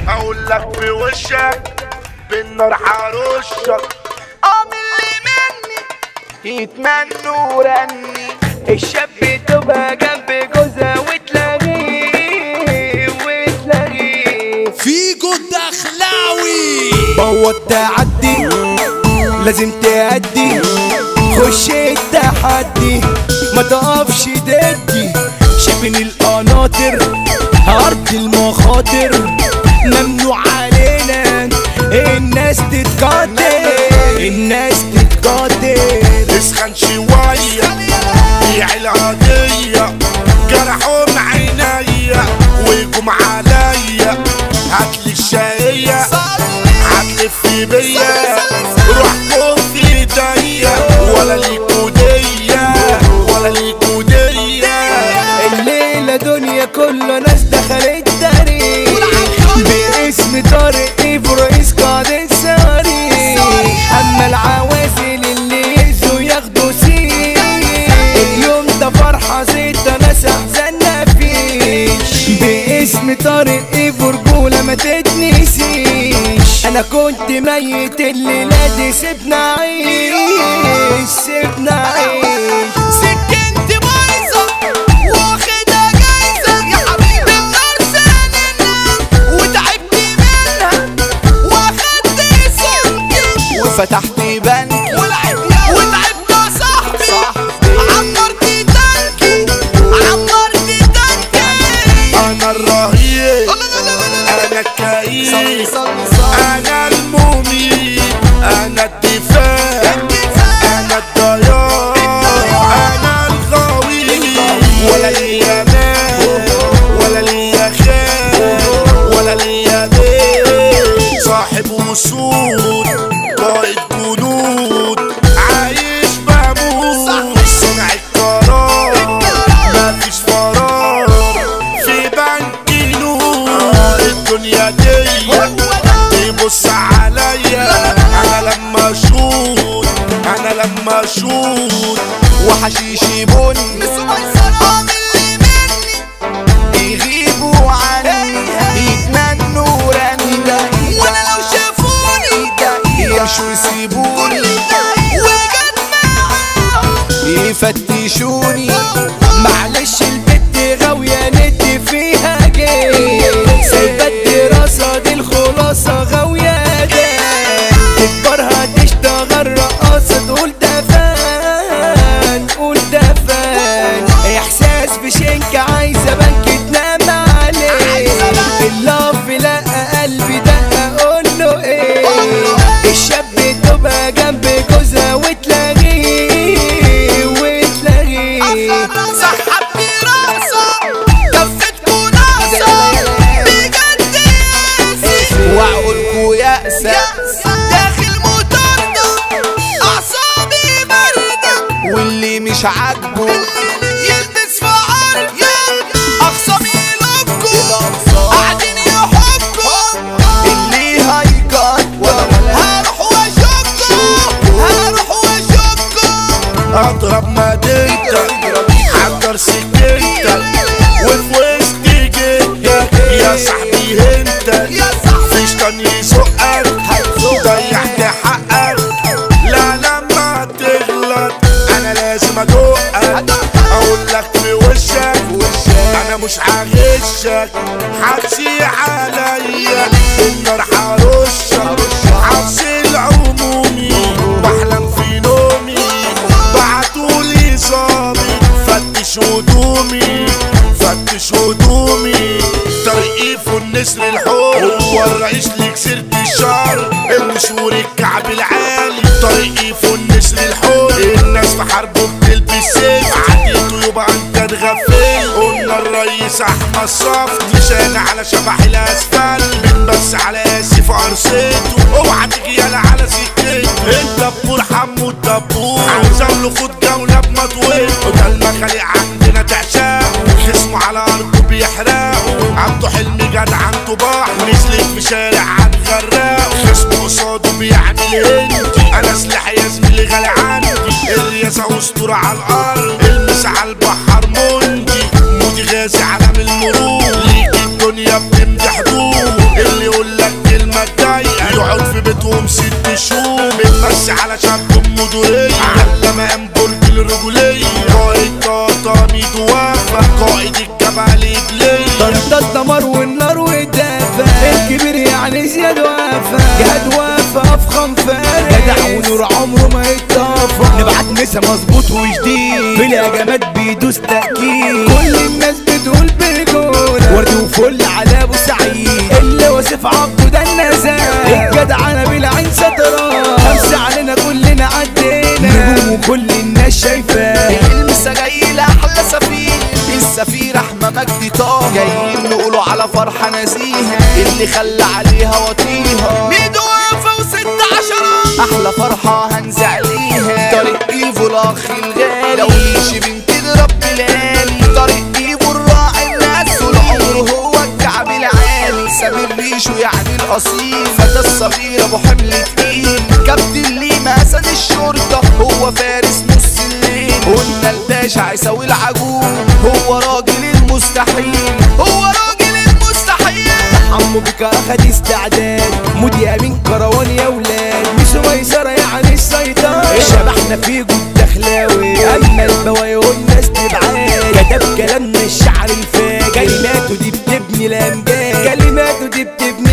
اقول لك في وشك بالنار حرشك اللي مني يتمنوا رني الشاب تبقى جنب جوزها وتلاقيه وتلاقيه فيجو الدخلاوي بوط تعدي لازم تأدي خش التحدي ما تقفش ضدي شبن القناطر أرض المخاطر ممنوع علينا الناس تتقاتل الناس تتقاتل اسخن شوية بيع القضية جرحهم عينيا ويجم عليا هاتلي الشقية هتلف بيا روحكم في ايديا ولا ليكوا دية ولا ليكوا دية الليلة دنيا كله ناس دخلت تاريخ باسم طارق ايفو رئيس قاعدة ساري اما العوازل اللي يزوا ياخدوا سير اليوم ده فرحة زيت ناس احزاننا فيش باسم طارق ايفو رجولة ما تتنسيش انا كنت ميت الليلة دي سيبنا عيش سيبنا عيش سكنت بايظة واخدها جايزة يا حبيبي النار سننا وتعبت منها واخدت سمكة وفتحت بنك وتعبت يا صاحبي عمرت تنكي عمرت تنكي انا الرهيب انا الكئيب انا المميت انا الدفاع انا الضياع انا الغوي ولا ليا مال ولا ليا خال ولا ليا بيت صاحب وصول قائد جنود عايش بموت صنع القرار مفيش فراغ في بنك نور الدنيا دي تبص عليا انا لما اشوط انا لما اشوط وحشيشي بني يغيبوا عني يتمنوا رني وانا لو شافوني يمشوا يسيبوني وجت معاهم يفتشوني معلش البت غاوية ندي فيها جاي سايبة الدراسة دي الخلاصة غاوية جاي تكبرها تشتغل رقاصة تقول ده فان قول ده فان احساس بشنك عايزة بنك تنام عليه اللف لقى قلبي ده اقول له ايه الشاب تبقى جنب جوزها وتلاقيه وتلاقيه سحبني راسه كفتكوا ناقصة بجد ياسي وعقولكوا يأسة داخل مطاردة أعصابي باردة واللي مش عاجبه يلبس في عرضي أخصامي يلوكوا قاعدين يحكوا اللي هيقدر هروح واشكوا هروح واشكوا اضرب مدينتك حضر سكتك وفي وسط جدك يا صاحبي انت يا صاحبي فيش كان يسوقك ضيعت حقك لا لما تغلط انا لازم ادوقك اقول لك في وشك انا مش هغشك حبسي عليا النار حرشك حبس العمومي بحلم في نومي بعتولي ظابط فتش هدومي فتش هدومي طريقي في النسر الحور هو الرئيس اللي كسرت الشعر المشهور الكعب العالي طريقي في النسر الحور الناس في حربه بتلبس سيف عديته يبقى انت تغفل قلنا الرئيس احمد صف نشان على شبح الاسفل من بس على اسف ارصيته اوعى تيجي يالا على سكته الدبور حمو الدبور عاوز له خد جوله بمطويل وده المخالق عندنا تعشاه خصمه على ارضه بيحرقه عبده حلمي جدع طباح نزلت في شارع هتغرقه خصمه قصاده بيعمل هندي انا سلاح يا زميلي غالي عندي الرياسه اسطوره على الارض المس على البحر مندي مودي غازي علم المرور ليك الدنيا بتمدح حدود اللي يقول راسي على شاب مدورية على مقام برج الرجولية قائد طاطا ميدو وفا قائد الجبل إبلية طنطا الدمار والنار والدافع الكبير يعني زياد وافا جهاد وافا افخم فارس جدع ونور عمره ما يتطفى نبعت مسا مظبوط وجديد بالهجمات بيدوس تأكيد كل الناس بتقول برجولة ورد وفل على ابو سعيد اللي وصف عبده ده النزال الجدع انا بالعين ستران خمسة علينا كلنا عدينا نجوم وكل الناس شايفاه المسا جاي لأحلى سفير السفير احمى مجدي طه جايين نقولوا على فرحة نزيهة اللي خلى عليها وطيها ميدو وافا وست عشرة احلى فرحة هنزع ليها طريق ايفو الاخ الغالي لو يمشي بنت رب ليالي طريق ايفو الراعي الناس طول عمره هو الكعب العالي سامر ريشو يعني الاصيل فتى الصغير ابو حمل تقيل كابتن ليما اسد الشرطة هو فارس نص الليل قلنا الباشا هيساوي العجوز هو راجل المستحيل هو راجل المستحيل عمو بك اخد استعداد مودي امين كروان يا ولاد مش ميسرة يعني السيطرة شبحنا في جود دخلاوي اما البوايا والناس تبعاد كتب كلامنا الشعر الفاجر كلماته دي بتبني الامجاد كلماته دي بتبني